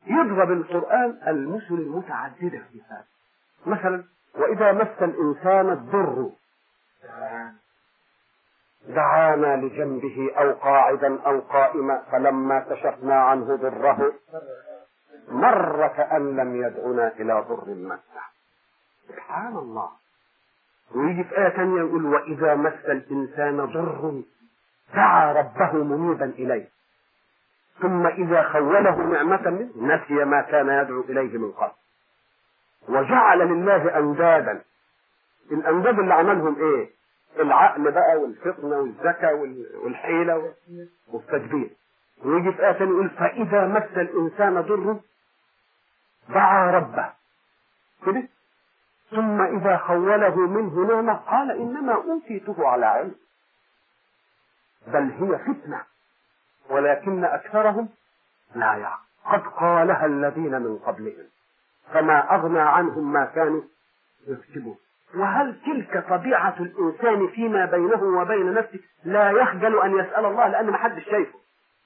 يضرب القرآن المثل المتعددة في هذا مثلا وإذا مس الإنسان الضر دعانا لجنبه أو قاعدا أو قائما فلما كشفنا عنه ضره مر كأن لم يدعنا إلى ضر مسه سبحان الله ويجي في آية ثانية يقول وإذا مس الإنسان ضر دعا ربه منيبا إليه ثم إذا خوله نعمة منه نسي ما كان يدعو إليه من قبل وجعل لله أندادا الأنداد اللي عملهم إيه؟ العقل بقى والفطنة والذكاء والحيلة والتدبير ويجي في آية ثانية يقول فإذا مس الإنسان ضر دعا ربه كده ثم إذا خوله منه نعمة قال إنما أوتيته على علم بل هي فتنة ولكن أكثرهم لا يعلم قد قالها الذين من قبلهم فما أغنى عنهم ما كانوا يكسبون وهل تلك طبيعة الإنسان فيما بينه وبين نفسه لا يخجل أن يسأل الله لأن ما حدش شايفه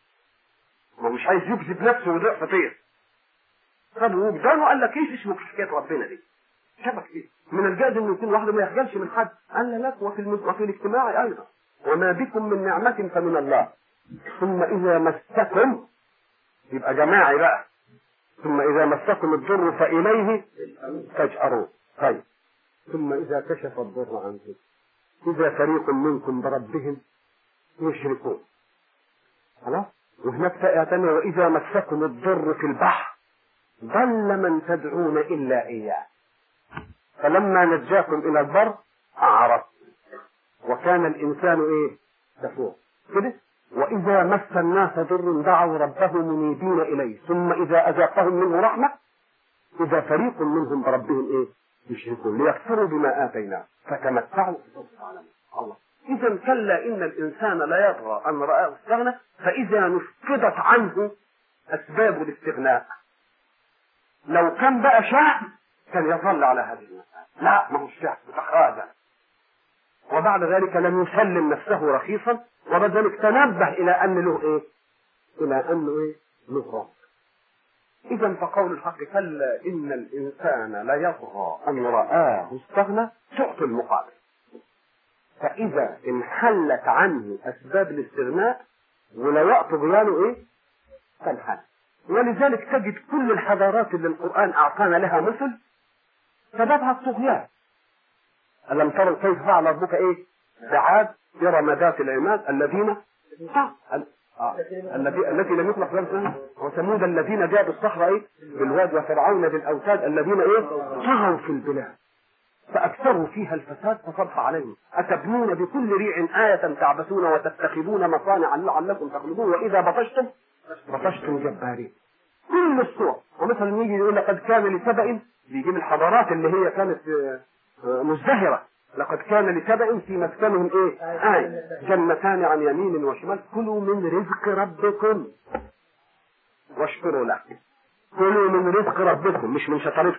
ما مش عايز يكذب نفسه ويضيع فطير طب وجدانه قال لك ايش اسمك حكايه ربنا دي؟ شبك ايه؟ من الجائز انه يكون واحد ما يخجلش من حد قال لك وفي الم... وفي الاجتماع ايضا وما بكم من نعمة فمن الله ثم إذا مسكم يبقى جماعي بقى ثم إذا مسكم الضر فإليه تجأرون طيب ثم إذا كشف الضر عنكم إذا فريق منكم بربهم يشركون خلاص وهناك آية ثانية وإذا مسكم الضر في البحر ضل من تدعون إلا إياه فلما نجاكم إلى البر أعرضتم وكان الإنسان إيه كفور كده وإذا مس الناس ضر دعوا ربهم منيبين إليه ثم إذا أذاقهم منه رحمة إذا فريق منهم بربهم إيه يشركون ليكفروا بما آتيناه فتمتعوا الله إذا كلا إن الإنسان لا يطغى أن رآه استغنى فإذا نفقدت عنه أسباب الاستغناء لو كان بقى شاه كان يظل على هذه المسألة لا ما هو الشاه تخاذل وبعد ذلك لم يسلم نفسه رخيصا وبعد ذلك تنبه إلى أن له إيه؟ إلى أنه إيه؟ له رب. إذا فقول الحق كلا إن الإنسان ليطغى أن رآه استغنى تعطي المقابل. فإذا انحلت عنه أسباب الاستغناء ولا طغيانه إيه؟ تنحل. ولذلك تجد كل الحضارات اللي القرآن أعطانا لها مثل سببها الطغيان. ألم تروا كيف فعل ربك إيه؟ بعاد إرم ذات العماد الذين آه. الذي التي لم يخلق لهم وثمود الذين جاءوا الصخرة إيه؟ بالواد وفرعون بالأوتاد الذين إيه؟ طغوا في البلاد فأكثروا فيها الفساد فصب عليهم أتبنون بكل ريع آية تعبثون وتتخذون مصانع لعلكم تخلدون وإذا بطشتم بطشتم جبارين كل الصور ومثلا يجي يقول لقد كان لسبأ بيجيب الحضارات اللي هي كانت مزدهرة لقد كان لسبأ في مسكنهم ايه آية جنتان عن يمين وشمال كلوا من رزق ربكم واشكروا له كلوا من رزق ربكم مش من شطارتكم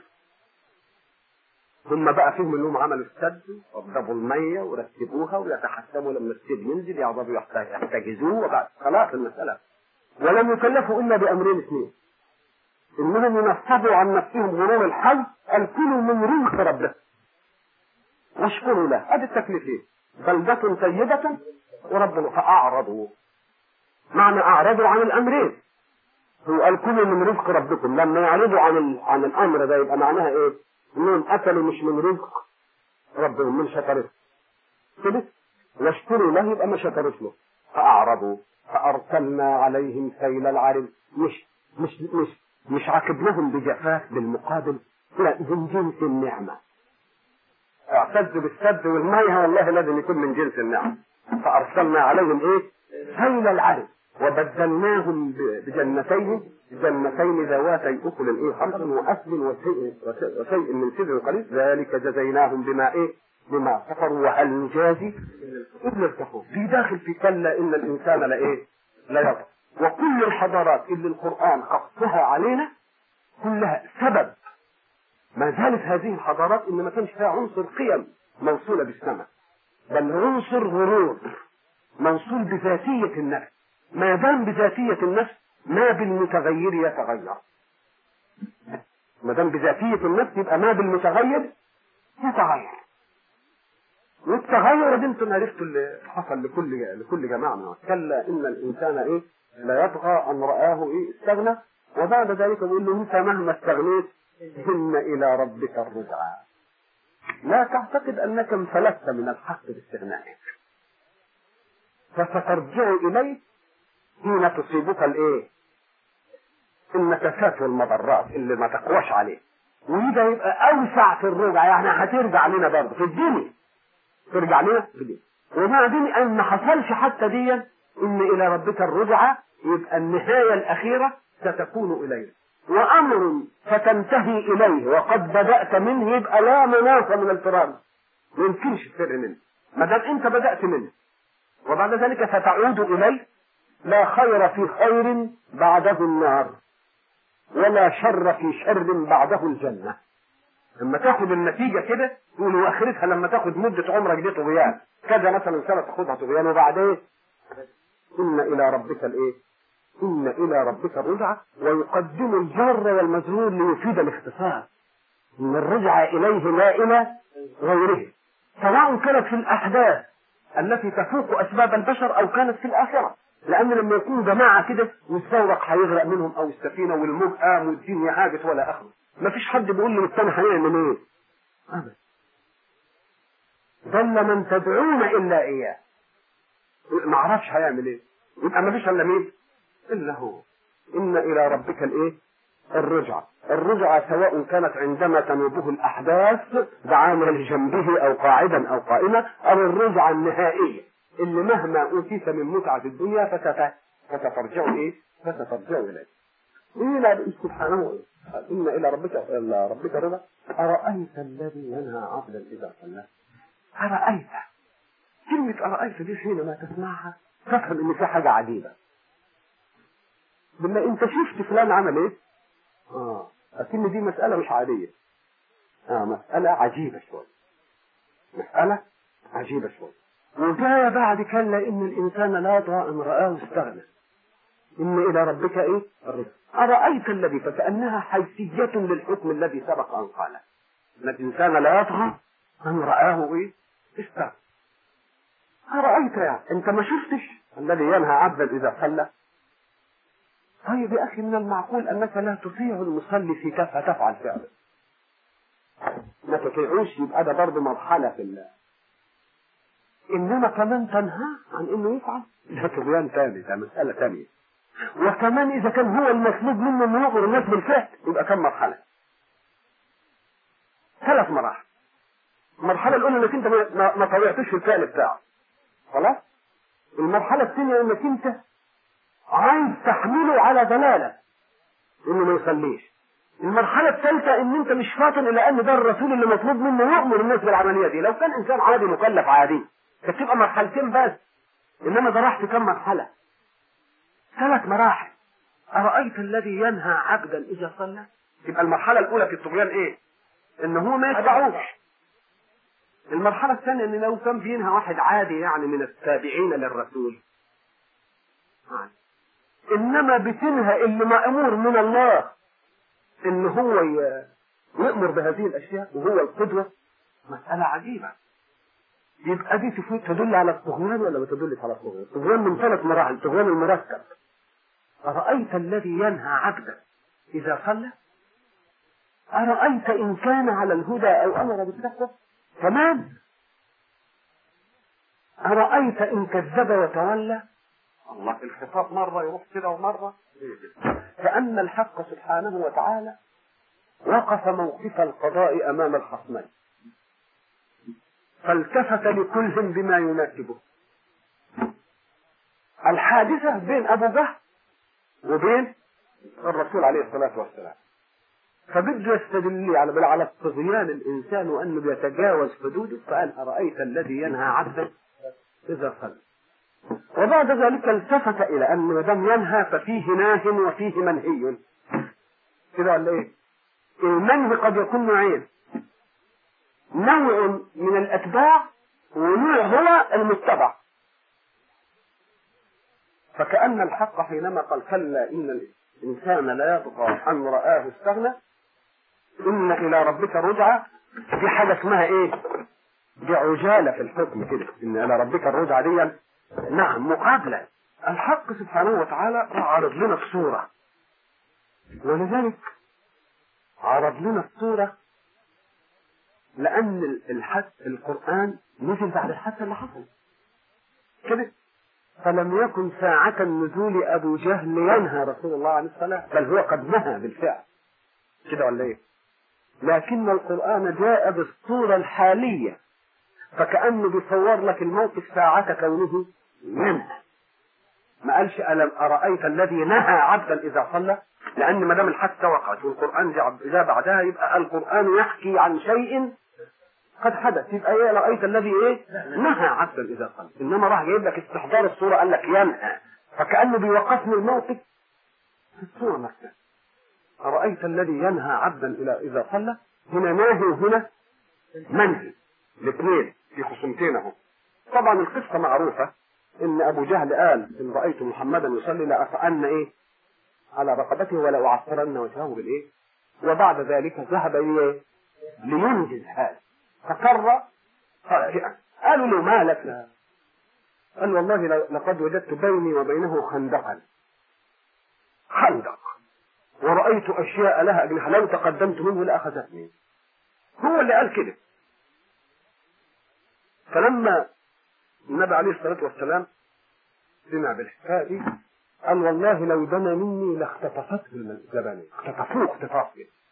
هم بقى فيهم انهم عملوا السد وضربوا الميه ورتبوها ويتحسبوا لما السد ينزل يقعدوا يحتجزوه وبعد خلاص المساله ولم يكلفوا الا بامرين اثنين انهم ينصبوا عن نفسهم غرور الحظ ان كلوا من رزق ربكم واشكروا له ادي التكليفين بلدة طيبة ورب فأعرضوا معنى أعرضوا عن الأمرين هو قال كلوا من رزق ربكم لما يعرضوا عن ال... عن الأمر ده يبقى معناها إيه؟ إنهم أكلوا مش من رزق ربهم من شكرته كده واشكروا له يبقى ما شكرت له فأعرضوا فأرسلنا عليهم سيل العرم مش مش مش مش عاقبناهم بجفاف بالمقابل لا من جنس النعمه اعتز بالسد والمية والله لازم يكون من جنس النعم فأرسلنا عليهم إيه؟ سيل العرم وبدلناهم بجنتين جنتين ذواتي أكل إيه خمس وأسل وشيء, وشيء من سدر قليل ذلك جزيناهم بما إيه؟ بما كفروا وهل نجازي إلا الكفور في داخل في كلا إن الإنسان لإيه؟ لا يضع وكل الحضارات اللي القرآن قصها علينا كلها سبب ما زالت هذه الحضارات ان ما كانش فيها عنصر قيم موصولة بالسماء بل عنصر غرور موصول بذاتية النفس ما دام بذاتية النفس ما بالمتغير يتغير ما دام بذاتية النفس يبقى ما بالمتغير يتغير والتغير ده انتم عرفتوا اللي حصل لكل لكل جماعه من كلا ان الانسان ايه لا يطغى ان رآه ايه استغنى وبعد ذلك يقول له انت مهما استغنيت ان الى ربك الرجعى لا تعتقد انك انفلتت من الحق باستغنائك فسترجع اليه حين تصيبك الايه النكسات والمضرات اللي ما تقواش عليه وده يبقى اوسع في الرجعه يعني هترجع لنا برضه في الدنيا ترجع لنا في الدنيا وبعدين ان ما حصلش حتى دي ان الى ربك الرجعه يبقى النهايه الاخيره ستكون اليه وامر فتنتهي اليه وقد بدات منه يبقى لا مناص من الفرار ما يمكنش السر منه ما دام انت بدات منه وبعد ذلك ستعود اليه لا خير في خير بعده النار ولا شر في شر بعده الجنة لما تاخد النتيجة كده تقول واخرتها لما تاخد مدة عمرك دي طغيان كذا مثلا سنة تاخدها طغيان وبعدين إن إلى ربك الإيه؟ إن إلى ربك الرجعة ويقدم الجر والمجرور ليفيد الاختصار إن الرجعة إليه لا إلى غيره سواء كانت في الأحداث التي تفوق أسباب البشر أو كانت في الآخرة لان لما يكون جماعه كده والثورق هيغرق منهم او السفينه والموج قام والدنيا هاجت ولا اخره ما فيش حد بيقول لي الثاني هيعمل ايه ابدا ضل من تدعون الا اياه ما اعرفش هيعمل ايه يبقى ما فيش الا مين الا هو ان الى ربك الايه الرجعه الرجعه سواء كانت عندما تنوبه الاحداث دعانا لجنبه او قاعدا او قائما او الرجعه النهائيه اللي مهما اوتيت من متعة الدنيا فست فتترجع ايه؟ فسترجع اليه. إلى سبحانه إن إلى ربك إلى ربك رضا أرأيت الذي ينهى عبدا إذا صلى أرأيت كلمة أرأيت دي حينما تسمعها تفهم إن في حاجة عجيبة بالله أنت شفت فلان عمل إيه؟ آه لكن دي مسألة مش عادية آه مسألة عجيبة شوية مسألة عجيبة شوية وجاء بعد كلا ان الانسان لا يطغى ان رآه استغنى ان الى ربك ايه الرزق ارايت الذي فكانها حيثيه للحكم الذي سبق ان قاله ان الانسان لا يطغى ان رآه ايه استغنى ارايت يعني انت ما شفتش الذي ينهى عبدا اذا صلى طيب يا اخي من المعقول انك لا تطيع المصلي في كفه تفعل فعله ما تطيعوش يبقى ده برضه مرحله في الله انما كمان تنهى عن انه يفعل ده طغيان تاني ده مسألة تانية وكمان اذا كان هو المطلوب منه انه يغر الناس بالفعل يبقى كم مرحلة ثلاث مراحل المرحلة الأولى انك انت ما, ما طوعتش في الفعل بتاعه خلاص المرحلة الثانية انك انت عايز تحمله على دلالة انه ما يصليش المرحلة الثالثة ان انت مش فاطن الى ان ده الرسول اللي مطلوب منه يؤمر الناس بالعملية دي لو كان انسان عادي مكلف عادي كانت تبقى مرحلتين بس انما ده راح في كم مرحلة ثلاث مراحل أرأيت الذي ينهى عبدا إذا صلى يبقى المرحلة الأولى في الطغيان إيه؟ إن هو ما يتبعوش المرحلة الثانية إن لو كان بينهى واحد عادي يعني من التابعين للرسول يعني. إنما بتنهى اللي مأمور من الله إن هو يأمر بهذه الأشياء وهو القدوة مسألة عجيبة يبقى دي تدل على الطغيان ولا ما تدلش على الطغيان؟ الطغيان من ثلاث مراحل، الطغيان المركب. أرأيت الذي ينهى عبدا إذا صلى؟ أرأيت إن كان على الهدى أو أمر بالتقوى؟ كمان أرأيت إن كذب وتولى؟ الله الخطاب مرة يروح كده ومرة كأن الحق سبحانه وتعالى وقف موقف القضاء أمام الخصمين فالتفت لكل بما يناسبه الحادثة بين أبو جهل وبين الرسول عليه الصلاة والسلام فبده يستدل على على طغيان الإنسان وأنه بيتجاوز حدوده فقال أرأيت الذي ينهى عبدا إذا صلى وبعد ذلك التفت إلى أن ما دام ينهى ففيه ناه وفيه منهي كده ولا إيه؟ المنهي قد يكون نوعين نوع من الأتباع ونوع هو المتبع فكأن الحق حينما قال كلا إن الإنسان لا يطغى أن رآه استغنى إن إلى ربك رجعة في حاجة اسمها إيه؟ دي عجالة في الحكم كده إن إلى ربك الرجعة دي نعم مقابلة الحق سبحانه وتعالى عرض لنا الصورة ولذلك عرض لنا الصورة لأن الحد القرآن نزل بعد الحادثة اللي حصل كده فلم يكن ساعة نزول أبو جهل ينهى رسول الله عن الصلاة بل هو قد نهى بالفعل كده ولا إيه؟ لكن القرآن جاء بالصورة الحالية فكأنه بيصور لك الموقف ساعة كونه ينهى ما قالش ألم أرأيت الذي نهى عبدا إذا صلى لأن ما دام الحادثة وقعت والقرآن جاء بعدها يبقى القرآن يحكي عن شيء قد حدث يبقى ايه رأيت الذي ايه نهى عبدا اذا قال انما راح جايب لك استحضار الصورة قال لك ينهى فكأنه بيوقفني الموقف في الصورة نفسها أرأيت الذي ينهى عبدا إلى إذا صلى هنا ناهي وهنا منهي الاثنين في خصومتين اهو طبعا القصة معروفة إن أبو جهل قال إن رأيت محمدا يصلي لأفعلن إيه على رقبته ولا أعصرن وجهه بالإيه وبعد ذلك ذهب إيه لينجز هذا فقر خاطئا قالوا له ما لك قال والله لقد وجدت بيني وبينه خندقا خندق ورأيت أشياء لها أجنحة لو تقدمت منه لأخذتني هو اللي قال كده فلما النبي عليه الصلاة والسلام سمع بالحكاية دي قال والله لو دنا مني لاختطفته الجبل اختطفوه اختطاف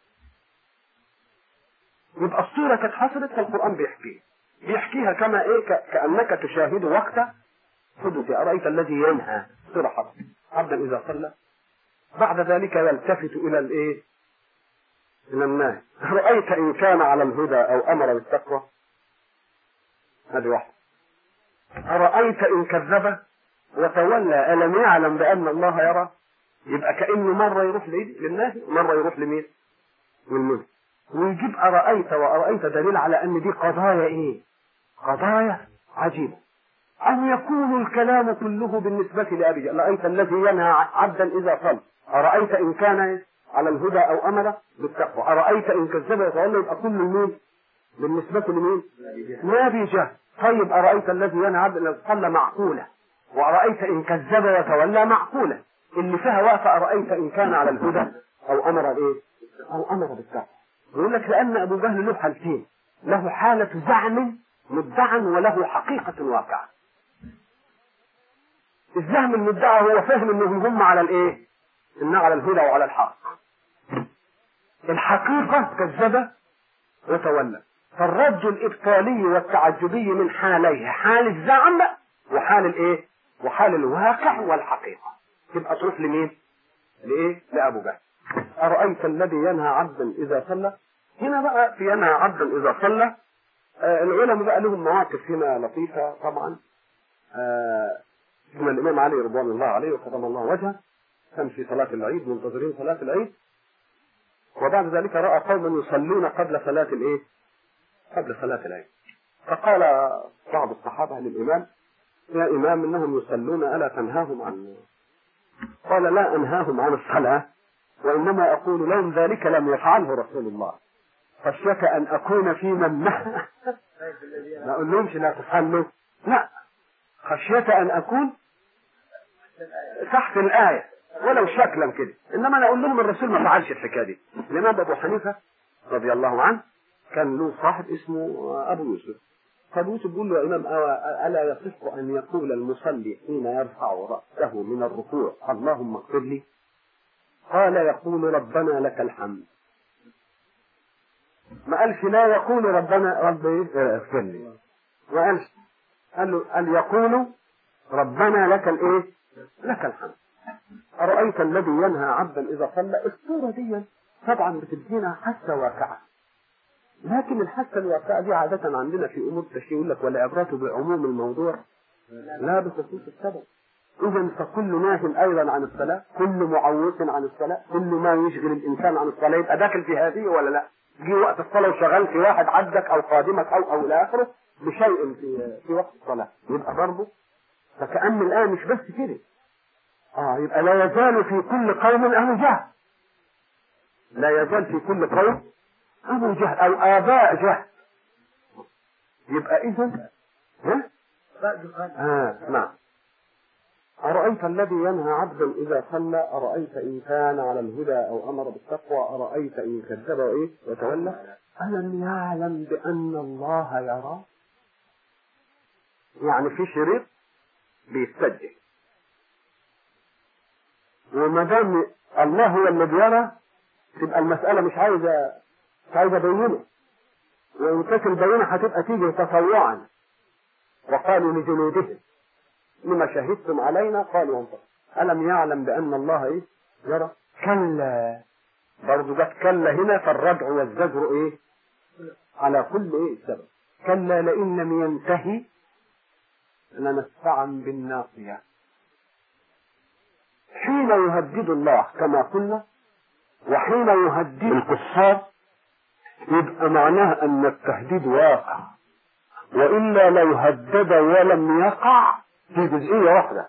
يبقى الصورة كانت حصلت فالقرآن بيحكيها بيحكيها كما ايه كأنك تشاهد وقت حدث أرأيت الذي ينهى صورة حصلت عبدا إذا صلى بعد ذلك يلتفت إلى الايه إلى الناس رأيت إن كان على الهدى أو أمر بالتقوى هذه واحدة أرأيت إن كذب وتولى ألم يعلم بأن الله يرى يبقى كأنه مرة يروح للناس ومرة يروح لمين للملك ويجيب أرأيت وأرأيت دليل على أن دي قضايا إيه قضايا عجيبة أو يكون الكلام كله بالنسبة لأبي جهل أرأيت الذي ينهى عبدا إذا صلى أرأيت إن كان على الهدى أو أمر بالتقوى أرأيت إن كذب يتولى يبقى كل مين بالنسبة لمين لأبي جهل طيب أرأيت الذي ينهى عبدا إذا صلى معقولة وأرأيت إن كذب وتولى معقولة اللي فيها واقفة أرأيت إن كان على الهدى أو أمر إيه أو أمر بالتقوى يقول لك لأن أبو جهل له حالتين له حالة زعم مدعا وله حقيقة واقعة الزعم المدعى هو فهم انهم هم على الايه ان على الهدى وعلى الحق الحقيقة كذب وتولى فالرد الابطالي والتعجبي من حاليه حال الزعم وحال الايه وحال الواقع والحقيقة تبقى تروح لمين لايه لابو جهل أرأيت الذي ينهى عبدا إذا صلى هنا بقى في ينهى عبدا إذا صلى آه العلماء بقى لهم مواقف هنا لطيفة طبعا آه ثم الإمام علي رضوان الله عليه وكرم الله وجهه كان في صلاة العيد منتظرين صلاة العيد وبعد ذلك رأى قوما يصلون قبل صلاة الإيه؟ قبل صلاة العيد فقال بعض الصحابة للإمام يا إمام إنهم يصلون ألا تنهاهم عن قال لا أنهاهم عن الصلاة وإنما أقول لهم ذلك لم يفعله رسول الله خشية أن أكون في من نهى ما أقول لهمش لا تفعلوا لا خشية أن أكون تحت الآية ولو شكلا كده إنما أنا أقول لهم الرسول ما فعلش الحكاية دي الإمام أبو حنيفة رضي الله عنه كان له صاحب اسمه أبو يوسف فأبو يوسف بيقول له يا إمام ألا يصح أن يقول المصلي حين يرفع رأسه من الركوع اللهم اغفر لي قال يقول ربنا لك الحمد ما قالش لا يقول ربنا رب اغفر لي ما قالش قال له قال يقول ربنا لك الايه لك الحمد أرأيت الذي ينهى عبدا إذا صلى الصورة دي طبعا بتدينا حاسة واقعة لكن الحاسة الواقعة دي عادة عندنا في أمور التشريع يقول لك والعبرة بعموم الموضوع لا بخصوص السبب إذا فكل ناه أيضا عن الصلاة كل معوق عن الصلاة كل ما يشغل الإنسان عن الصلاة يبقى داخل في هذه ولا لا جه وقت الصلاة وشغلت واحد عدك أو قادمك أو أو إلى آخره بشيء في في وقت الصلاة يبقى برضه فكأن الآن مش بس كده اه يبقى لا يزال في كل قوم ابو جهل لا يزال في كل قوم ابو جهل او اباء جهل يبقى اذا ها؟ آه نعم أرأيت الذي ينهى عبدا إذا صلى أرأيت إن كان على الهدى أو أمر بالتقوى أرأيت إن كذب وإيه وتولى ألم يعلم بأن الله يرى يعني في شريط بيستجل وما دام الله هو اللي بيرى تبقى المسألة مش عايزة مش عايزة بينة وإن كانت البينة هتبقى تيجي تطوعا وقالوا لجنودهم لما شهدتم علينا قالوا انظر ألم يعلم بأن الله إيه يرى كلا برضه جت كلا هنا فالردع والزجر إيه على كل إيه سبب كلا لئن لم ينتهي لنسفعا بالناصية حين يهدد الله كما قلنا وحين يهدد الكفار يبقى معناه أن التهديد واقع وإلا لو هدد ولم يقع في جزئية واحدة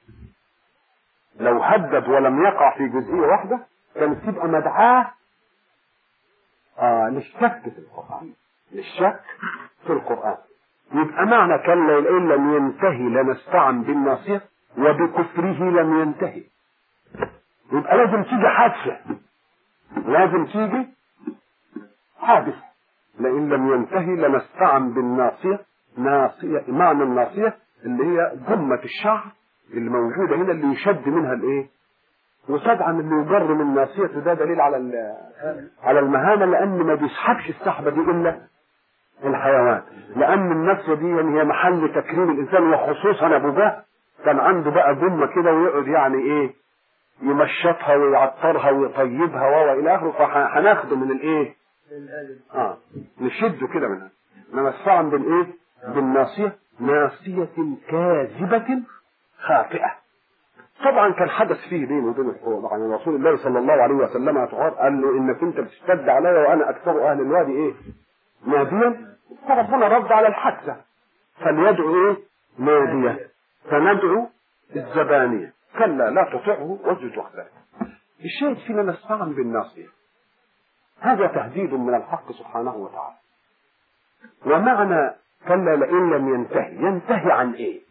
لو هدد ولم يقع في جزئية واحدة كانت تبقى مدعاة آه للشك في القرآن للشك في القرآن يبقى معنى كلا إن لم ينتهي لنستعن بالناصية وبكفره لم ينتهي يبقى لازم تيجي حادثة لازم تيجي حادثة لئن لم ينتهي لنستعن بالناصية ناصية معنى الناصية اللي هي جمة الشعر اللي موجودة هنا اللي يشد منها الايه وطبعا اللي يجر من ناصيته ده دليل على على المهانة لأن ما بيسحبش السحبة دي إلا الحيوان لأن النصرة دي يعني هي محل تكريم الإنسان وخصوصا أبو جهل كان عنده بقى جمة كده ويقعد يعني إيه يمشطها ويعطرها ويطيبها وإلى آخره فهناخده من الإيه؟ اه نشده كده منها نمسعا بالايه بالناصية ناصية كاذبة خاطئة طبعا كان حدث فيه بينه وبين الحوار عن رسول الله صلى الله عليه وسلم اتعار قال له انك انت بتشتد عليا وانا اكثر اهل الوادي ايه ناديا فربنا رد على الحادثة فليدعو ايه نادية فندعو الزبانية كلا لا تطعه واسجد وحدك الشاهد فينا نستعن بالناصية هذا تهديد من الحق سبحانه وتعالى ومعنى كلا لئن لم ينتهي ينتهي عن ايه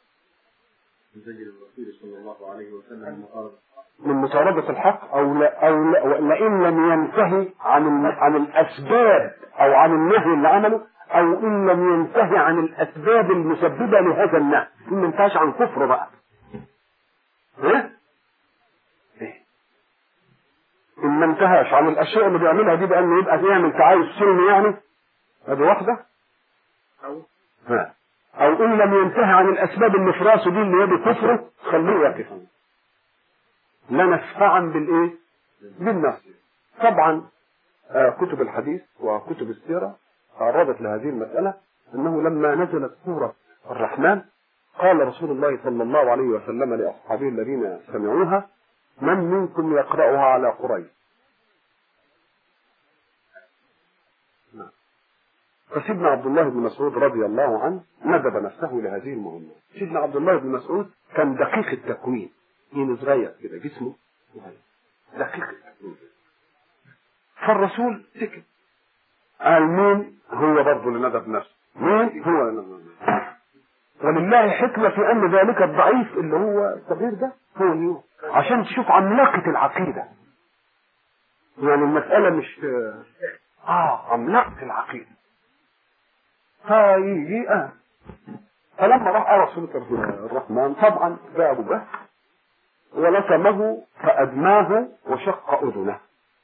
من مطاردة الحق او لا او لا لئن لم ينتهي عن عن الاسباب او عن النهي اللي عمله او ان لم ينتهي عن الاسباب المسببه لهذا النهي ان ما انتهاش عن كفر بقى ها ان ما انتهاش عن الاشياء اللي بيعملها دي بانه يبقى يعمل تعايش سلمي يعني ادي واحده أو ها. او ان لم ينتهي عن الاسباب اللي في راسه دي اللي هي بكفره خليه يقف لنسفعا بالايه بالنص طبعا آه كتب الحديث وكتب السيره تعرضت لهذه المساله انه لما نزلت سوره الرحمن قال رسول الله صلى الله عليه وسلم لاصحابه الذين سمعوها من منكم يقرأها على قريش فسيدنا عبد الله بن مسعود رضي الله عنه ندب نفسه لهذه المهمة سيدنا عبد الله بن مسعود كان دقيق التكوين يعني صغير كده جسمه دقيق التكوين فالرسول سكت قال مين هو برضه اللي ندب نفسه مين هو اللي ندب نفسه ولله حكمة في أن ذلك الضعيف اللي هو الصغير ده هو اليوم عشان تشوف عملاقة العقيدة يعني المسألة مش اه عملاقة العقيدة فيجي اه فلما راح أرى سورة الرحمن طبعا جاء أبو جهل ولطمه فأدماه وشق أذنه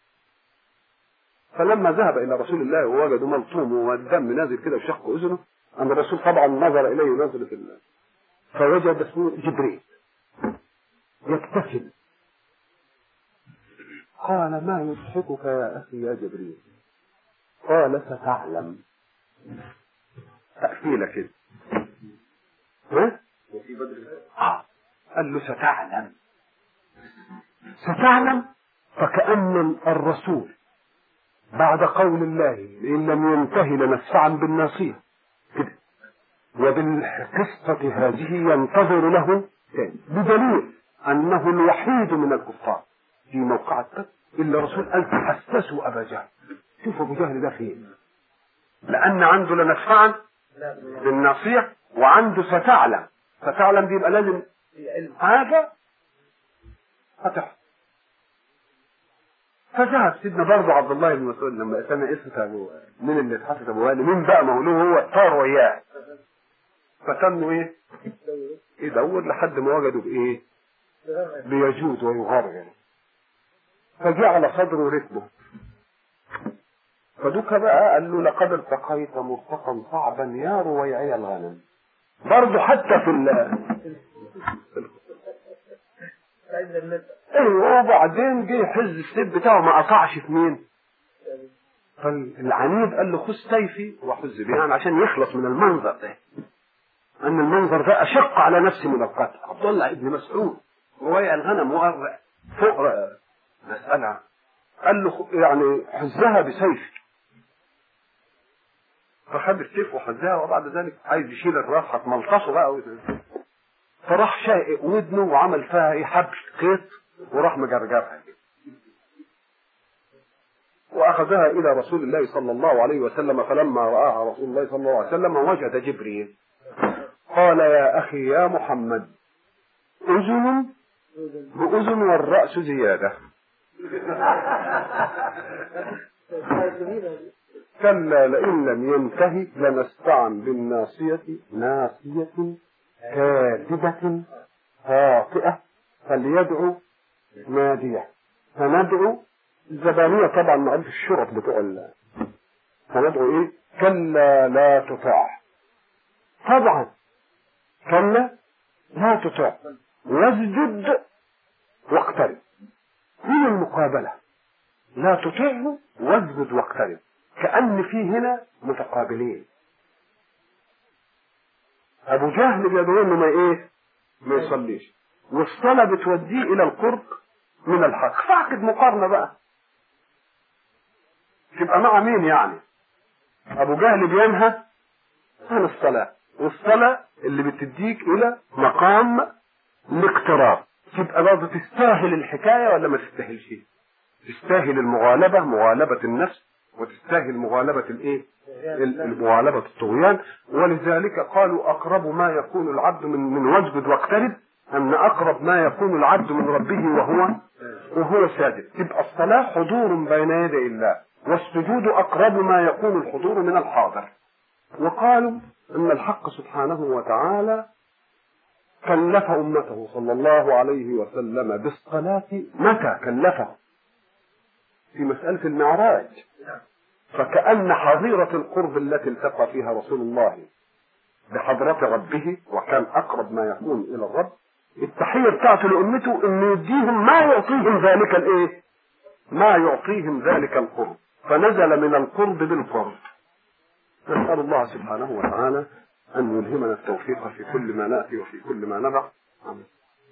فلما ذهب إلى رسول الله ووجده ملطوم والدم نازل كده وشق أذنه أن الرسول طبعا نظر إليه نظرة الله فوجد اسمه جبريل يبتسم قال ما يضحكك يا أخي يا جبريل قال ستعلم تأفيلة كده ها؟ وفي بدر آه. قال له ستعلم ستعلم فكأن الرسول بعد قول الله إن لم ينتهي لنسفعا بالناصية كده وبالقصة هذه ينتظر له تاني بدليل انه الوحيد من الكفار في موقعة بدر الا الرسول قال تحسسوا ابا جهل شوف ابو جهل ده فين لان عنده لنفعا بالناصيه وعنده ستعلم ستعلم دي يبقى لازم حاجه فتح فذهب سيدنا برضه عبد الله بن مسعود لما سمع اسم ابو مين اللي اتحسد ابو وائل مين بقى مولوه هو طار وياه فتنوا ايه يدور لحد ما وجدوا بايه بيجود ويغرغر فجعل صدره ركبه فدوك بقى قال له لقد التقيت مرتقا صعبا يا رويعي الغنم برضه حتى في ال ايوه وبعدين جه يحز السيف بتاعه ما قطعش في مين فالعنيد قال له خذ سيفي وحز بيه يعني عشان يخلص من المنظر ده ان المنظر ده اشق على نفسي من القتل عبد الله ابن مسعود رويع الغنم وقر فوق مسألة قال له يعني حزها بسيفي فخد السيف وحزها وبعد ذلك عايز يشيل الراس هتملطشه بقى فراح شائق ودنه وعمل فيها ايه حبل خيط وراح مجرجرها واخذها الى رسول الله صلى الله عليه وسلم فلما راها رسول الله صلى الله عليه وسلم وجد جبريل قال يا اخي يا محمد اذن باذن والراس زياده كلا لئن لم ينتهي لنستعن بالناصية ناصية كاذبة خاطئة فليدعو نادية فندعو الزبانية طبعا ما قالش الشرط بتوع ال فندعو ايه كلا لا تطاع طبعا كلا لا تطاع واسجد واقترب من المقابلة لا تطعه واسجد واقترب كأن في هنا متقابلين أبو جهل بيدعو إنه ما إيه؟ ما يصليش والصلاة بتوديه إلى القرب من الحق فاعقد مقارنة بقى تبقى مع مين يعني؟ أبو جهل بينهى عن الصلاة والصلاة اللي بتديك إلى مقام الاقتراب تبقى برضه تستاهل الحكاية ولا ما تستاهلش؟ تستاهل المغالبة مغالبة النفس وتستاهل مغالبة الايه مغالبة الطغيان ولذلك قالوا اقرب ما يكون العبد من من وجد واقترب ان اقرب ما يكون العبد من ربه وهو وهو ساجد تبقى الصلاة حضور بين يدي الله والسجود اقرب ما يكون الحضور من الحاضر وقالوا ان الحق سبحانه وتعالى كلف امته صلى الله عليه وسلم بالصلاة متى كلفه في مسألة المعراج فكأن حظيرة القرب التي التقى فيها رسول الله بحضرة ربه وكان أقرب ما يكون إلى الرب التحية بتاعته لأمته إنه يديهم ما يعطيهم ذلك الإيه؟ ما يعطيهم ذلك القرب فنزل من القرب بالقرب نسأل الله سبحانه وتعالى أن يلهمنا التوفيق في كل ما نأتي وفي كل ما نضع آمين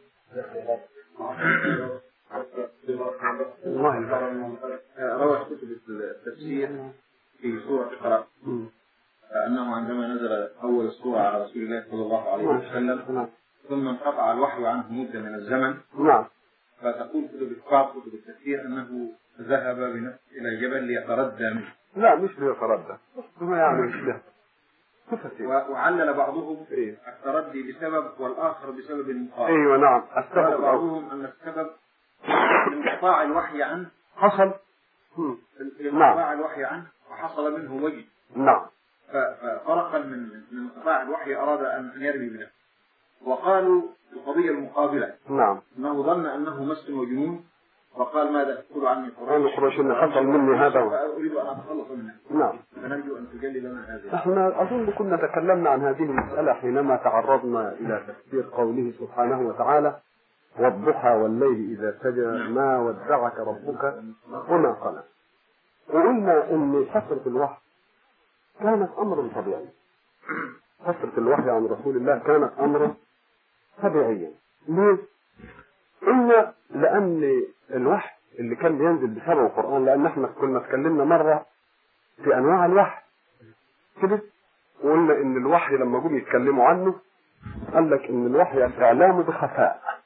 الله روى كتب التفسير في سورة القرآن أنه عندما نزل أول السورة على رسول الله صلى الله عليه وسلم ثم انقطع الوحي عنه مدة من الزمن نعم فتقول كتب بعض كتب التفسير أنه ذهب بنفسه إلى الجبل ليتردى منه لا مش ليتردى هو يعني مش له و- وعلل بعضهم التردي بسبب والآخر بسبب المقابل ايوه نعم قال السبب الأول. بعضهم أن السبب انقطاع الوحي عنه حصل مم. انقطاع الوحي عنه وحصل منه وجد نعم ف- ففرقا من من انقطاع الوحي اراد ان يرمي بنفسه وقالوا القضيه المقابله نعم انه ظن انه مس وجنون وقال ماذا تقول عني قالوا قريش ان حصل مني هذا و- فاريد ان اتخلص منه نعم فنرجو ان تجلي لنا هذه احنا اظن كنا تكلمنا عن هذه المسألة حينما تعرضنا الى تفسير قوله سبحانه وتعالى والضحى والليل اذا سجى ما ودعك ربك وما قلى وقلنا ان فترة الوحي كانت امرا طبيعيا فترة الوحي عن رسول الله كانت امرا طبيعيا ليه؟ قلنا لان الوحي اللي كان بينزل بسبب القرآن لان احنا كنا اتكلمنا مرة في انواع الوحي كده وقلنا ان الوحي لما جم يتكلموا عنه قال لك ان الوحي الاعلام بخفاء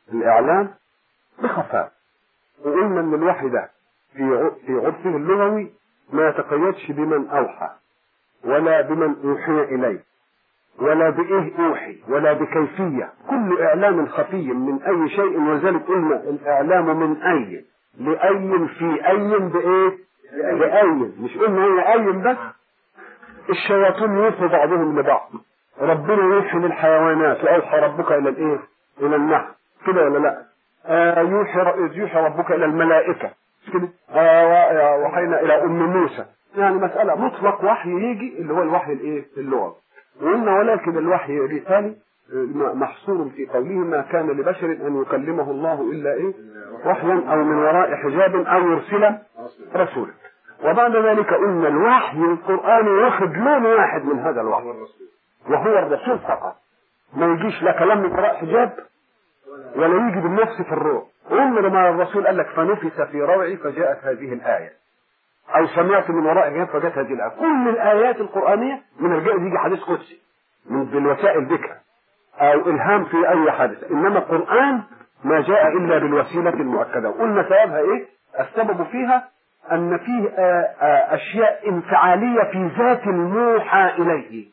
الاعلام بخفاء وقلنا ان الوحي ده في ع- في عرفه اللغوي ما يتقيدش بمن اوحى ولا بمن اوحي اليه ولا بايه اوحي ولا بكيفيه كل اعلام خفي من اي شيء ولذلك قلنا الاعلام من اي لاي في اي بايه باي مش قلنا هو اي بس الشياطين يوحي بعضهم لبعض ربنا يوحي للحيوانات واوحى ربك الى الايه الى النحل كده ولا لا آه يوحي يوحي ربك الى الملائكه مش كده آه وحينا الى ام موسى يعني مساله مطلق وحي يجي اللي هو الوحي الايه اللغوي وقلنا ولكن الوحي الرسالي آه، محصور في قوله ما كان لبشر ان يكلمه الله الا ايه وحيا او من وراء حجاب او يرسل رسولا وبعد ذلك قلنا الوحي القرآني واخد لون واحد من هذا الوحي وهو الرسول فقط ما يجيش لا كلام من وراء حجاب ولا يجي بالنفس في الروح عمر ما الرسول قال لك فنفس في روعي فجاءت هذه الآية أو سمعت من وراء حجاب فجاءت هذه الآية كل الآيات القرآنية من الجائز يجي حديث قدسي من بالوسائل ذكر أو إلهام في أي حدث إنما القرآن ما جاء إلا بالوسيلة المؤكدة وقلنا سببها إيه السبب فيها أن فيه آه، آه، أشياء انفعالية في ذات الموحى إليه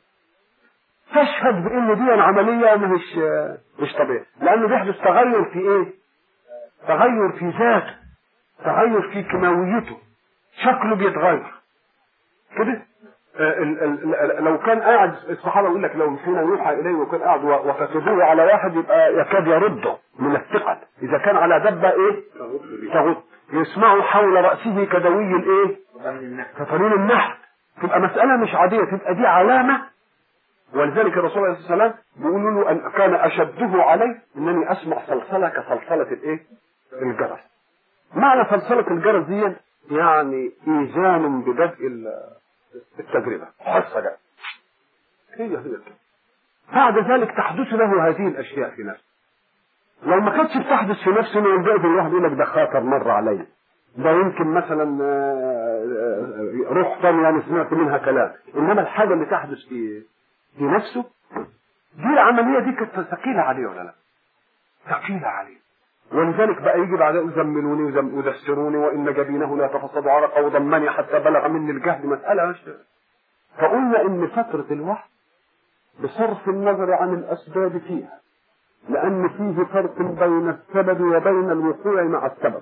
تشهد بأن دي عملية مش آه، مش طبيعية لأنه بيحدث تغير في إيه؟ تغير في ذاته تغير في كيماويته شكله بيتغير كده آه، ال- ال- ال- لو كان قاعد الصحابه يقول لك لو حين يوحى اليه وكان قاعد و- وفتدوه على واحد يبقى يكاد يرده من الثقل اذا كان على دبه ايه؟ تغط يسمعوا حول راسه كدوي الايه؟ كطريق النحل تبقى مساله مش عاديه تبقى دي علامه ولذلك الرسول عليه الصلاه والسلام بيقولوا له ان كان اشده علي انني اسمع صلصله كصلصله الايه؟ الجرس. معنى صلصله الجرس دي يعني ايذان ببدء ال- التجربه حصه ده هي هي كده. بعد ذلك تحدث له هذه الاشياء في نفسه لو ما كانتش بتحدث في نفسه انه يلجأ الواحد يقول لك ده خاطر مر عليا ده يمكن مثلا آه، آه، روح ثانيه انا سمعت منها كلام انما الحاجه اللي تحدث في في نفسه دي العمليه دي كانت ثقيله عليه ولا لا؟ ثقيله عليه ولذلك بقى يجي بعد يزملوني وزم- ويدسروني وان جبينه لا تفصد عرقا وضمني حتى بلغ مني الجهد مساله مش فقلنا ان فتره الوحي بصرف النظر عن الاسباب فيها لان فيه فرق بين السبب وبين الوقوع مع السبب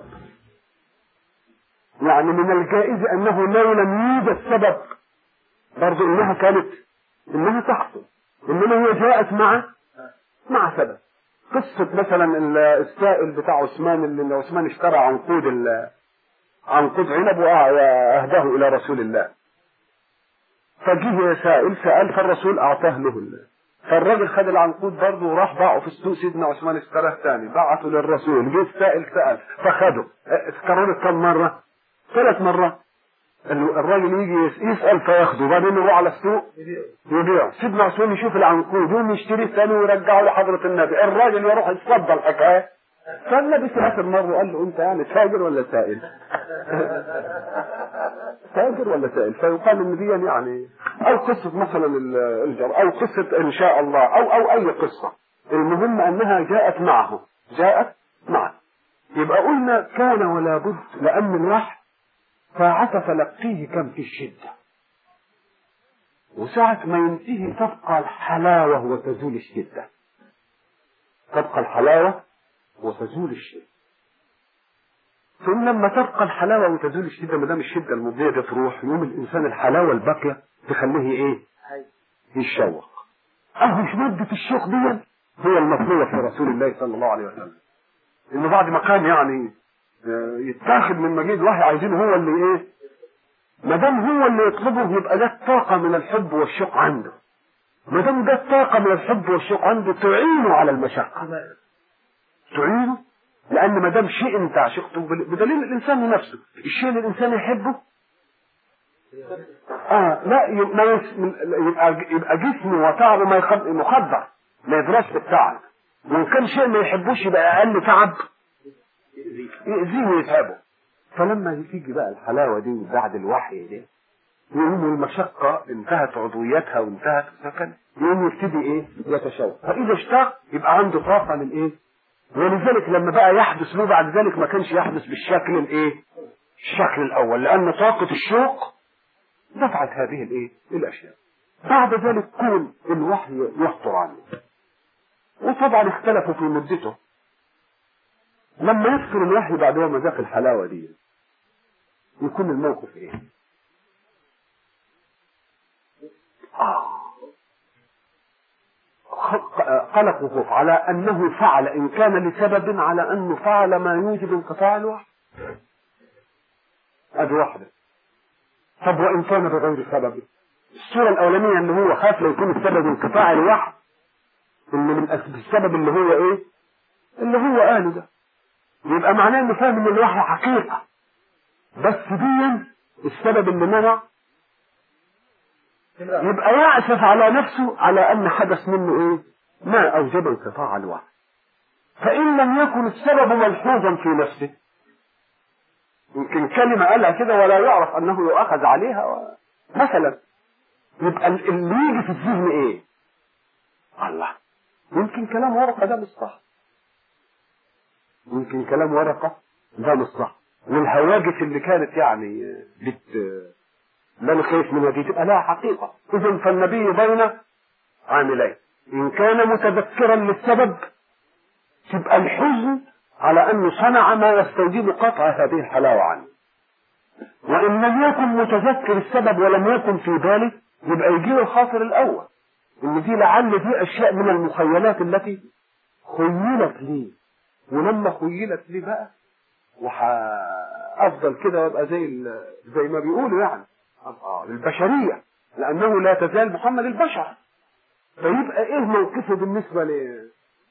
يعني من الجائز انه لو لم يوجد سبب برضو انها كانت انها تحصل انما هي جاءت مع مع سبب قصة مثلا ال- السائل بتاع عثمان اللي عثمان اشترى عنقود ال- عنقود عنب وأع- واهداه الى رسول الله فجه سائل سأل فالرسول اعطاه له ال- فالراجل خد العنقود برضه وراح باعه في السوق سيدنا عثمان اشتراه تاني بعته للرسول جه السائل سأل فخده اه، اتكررت كم مرة؟ ثلاث مرات ال- الراجل يجي يس- يسأل فياخده وبعدين يروح على السوق يبيعه سيدنا عثمان يشوف العنقود يقوم يشتريه ثاني ويرجعه لحضرة النبي الراجل يروح يتصدى الحكاية فالنبي في آخر مرة قال له أنت يعني تاجر ولا سائل؟ تاجر ولا سائل؟ فيقال إن دي يعني أو قصة مثلا ال- الجر أو قصة إن شاء الله أو أو أي قصة المهم أنها جاءت معه جاءت معه يبقى قلنا كان ولا بد لأن الوحي ساعة تلقيه كم في الشدة وساعة ما ينتهي تبقى الحلاوة وتزول الشدة تبقى الحلاوة وتزول الشدة ثم لما تبقى الحلاوة وتزول الشدة ما دام الشدة المضية دي تروح يوم الإنسان الحلاوة الباقية تخليه إيه؟ يتشوق أهو مش مادة الشوق دي هي المطلوبة في رسول الله صلى الله عليه وسلم إنه بعد ما كان يعني آه، يتاخد من مجيد وحي عايزينه هو اللي إيه؟ ما دام هو اللي يطلبه يبقى ده الطاقة من الحب والشوق عنده ما دام ده الطاقة من الحب والشوق عنده تعينه على المشقة تعينه لأن ما دام شيء أنت عشقته بل- بدليل الإنسان نفسه الشيء اللي الإنسان يحبه آه لا ي- ما يس... يبقى يبقى جسمه وتعبه ما يخد... مخدر ما يدرسش بالتعب وإن كان شيء ما يحبوش يبقى أقل تعب يأذيه ويتعبه فلما تيجي بقى الحلاوة دي بعد الوحي دي يقوم المشقة انتهت عضويتها وانتهت سكن يقوم يبتدي ايه يتشوق فإذا اشتاق يبقى عنده طاقة للايه ولذلك لما بقى يحدث له بعد ذلك ما كانش يحدث بالشكل الايه الشكل الاول لان طاقة الشوق دفعت هذه الايه الاشياء بعد ذلك كون الوحي يخطر عنه وطبعا اختلفوا في مدته لما يدخل الوحي بعد ما ذاق الحلاوة دي يكون الموقف ايه آه. قلق وخوف على انه فعل ان كان لسبب على انه فعل ما يوجب انقطاع الوحي ادي واحده طب وان كان بغير سبب الصورة الأولانية إن هو خاف لا يكون السبب انقطاع الوحي إن من أسباب السبب اللي هو إيه؟ اللي هو قاله ده يبقى معناه إنه فاهم إن الوحي حقيقة بس دي السبب اللي منع يبقى يأسف على نفسه على أن حدث منه إيه؟ ما أوجب انقطاع الوحي فإن لم يكن السبب ملحوظا في نفسه يمكن كلمة قالها كده ولا يعرف أنه يؤخذ عليها و... مثلا يبقى اللي يجي في الذهن ايه الله يمكن كلام ورقة ده مش صح يمكن كلام ورقة ده مش صح والهواجس اللي كانت يعني بت لا انا خايف منها دي تبقى لها حقيقة اذا فالنبي بين عاملين ان كان متذكرا للسبب تبقى الحزن على انه صنع ما يستوجب قطع هذه الحلاوة عنه وان لم يكن متذكر السبب ولم يكن في باله يبقى يجي الخاطر الاول ان دي لعل دي اشياء من المخيلات التي خيلت لي ولما خيلت لي بقى وافضل كده وابقى زي زي ما بيقولوا يعني اه البشريه لانه لا تزال محمد البشر فيبقى ايه موقفه بالنسبه ل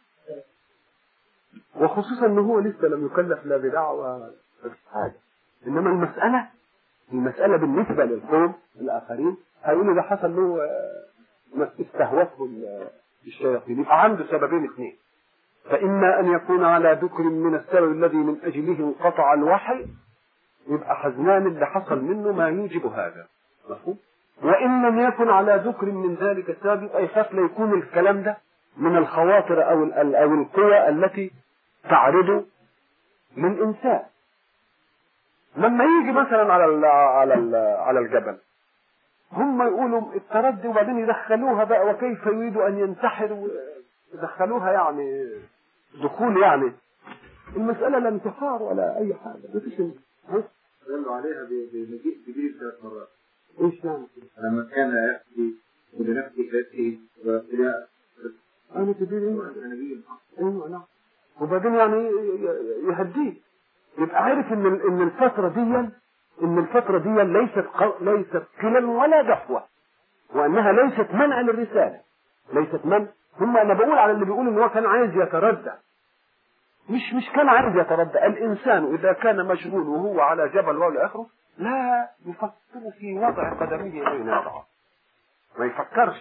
وخصوصا ان هو لسه لم يكلف لا بدعوه ولا حاجه انما المساله المساله بالنسبه للقوم الاخرين هيقولوا ده حصل له استهوته الشياطين يبقى عنده سببين اثنين فإما أن يكون على ذكر من السبب الذي من أجله انقطع الوحي يبقى حزنان اللي حصل منه ما يوجب هذا مفهوم وإن لم يكن على ذكر من ذلك السبب يبقى يخاف لا يكون الكلام ده من الخواطر أو أو القوى التي تعرض للإنسان لما يجي مثلا على ال على ال على الجبل هم يقولوا التردي وبعدين يدخلوها بقى وكيف يريدوا ان ينتحروا يدخلوها يعني دخول يعني المسألة لا انتحار ولا أي حاجة ما فيش دلوا عليها بمجيء جبريل ثلاث مرات ايش يعني؟ لما كان يأتي بنفسه يأتي وابتلاء أنا كبير أنا نبي ايوه نعم وبعدين يعني يهديه يبقى عارف ان ان الفترة دي ان الفترة دي ليست قو... ليست قلا ولا دفوة وانها ليست منع للرسالة ليست منع هم انا بقول على اللي بيقول ان هو كان عايز يتردى مش مش كان عايز يتردى الانسان اذا كان مشغول وهو على جبل ولا اخره لا يفكر في وضع قدمه بين يديه ما يفكرش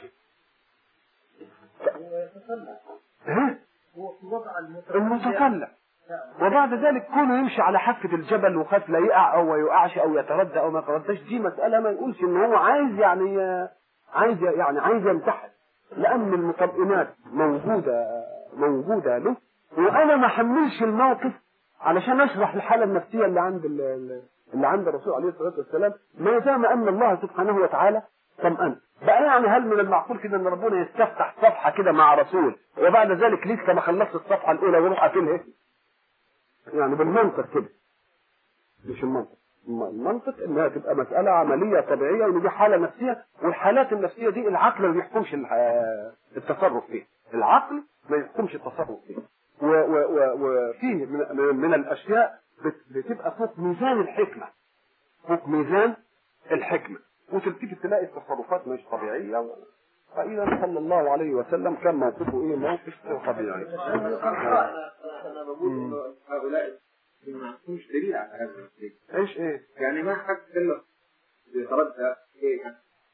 ها هو في وضع المتكلم وبعد ذلك كونه يمشي على حافة الجبل وخاف لا يقع او ما يقعش او يتردى او ما يترداش دي مسألة ما يقولش ان هو عايز يعني عايز يعني عايز ينتحر لان المطمئنات موجودة موجودة له وانا ما حملش الموقف علشان اشرح الحالة النفسية اللي عند اللي عند الرسول عليه الصلاة والسلام ما دام ان الله سبحانه وتعالى طمأن بقى يعني هل من المعقول كده ان ربنا يستفتح صفحة كده مع رسول وبعد ذلك لسه ما خلصت الصفحة الاولى ويروح قافلها يعني بالمنطق كده مش المنطق المنطق انها تبقى مسألة عملية طبيعية وان دي حالة نفسية والحالات النفسية دي العقل ما بيحكمش التصرف فيها العقل ما يحكمش التصرف فيها وفيه من, من الاشياء بتبقى فوق ميزان الحكمة فوق ميزان الحكمة وتلتفت تلاقي التصرفات مش طبيعية فإذا صلى الله عليه وسلم كان موقفه إيه موقف طبيعي. أنا بقول هؤلاء ما عندهمش دليل على هذا الشيء. إيش إيه؟ يعني ما حد كلمة يتردى إيه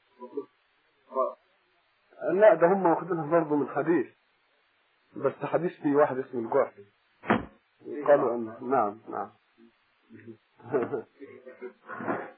لا ده هم واخدينها برضه من حديث بس حديث في واحد اسمه الجعفي قالوا أن نعم نعم